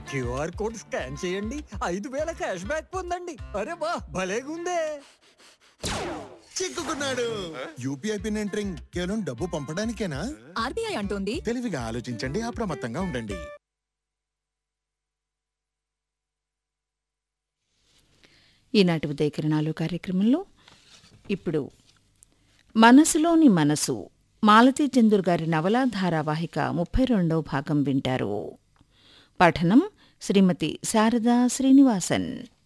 QR code scan చేయండి ఐదు వేల క్యాష్ బ్యాక్ పొందండి అరే వా భలేగుందే చిక్కుకున్నాడు యూపీఐ పిన్ ఎంటరింగ్ కేవలం డబ్బు పంపడానికేనా ఆర్బీఐ అంటోంది తెలివిగా ఆలోచించండి అప్రమత్తంగా ఉండండి ఈనాటి ఉదయకిరణాలు కార్యక్రమంలో ఇప్పుడు మనసులోని మనసు మాలతీ చందూర్ గారి నవలా ధారావాహిక ముప్పై రెండవ భాగం వింటారు పఠనం శ్రీమతి శారదా శ్రీనివాసన్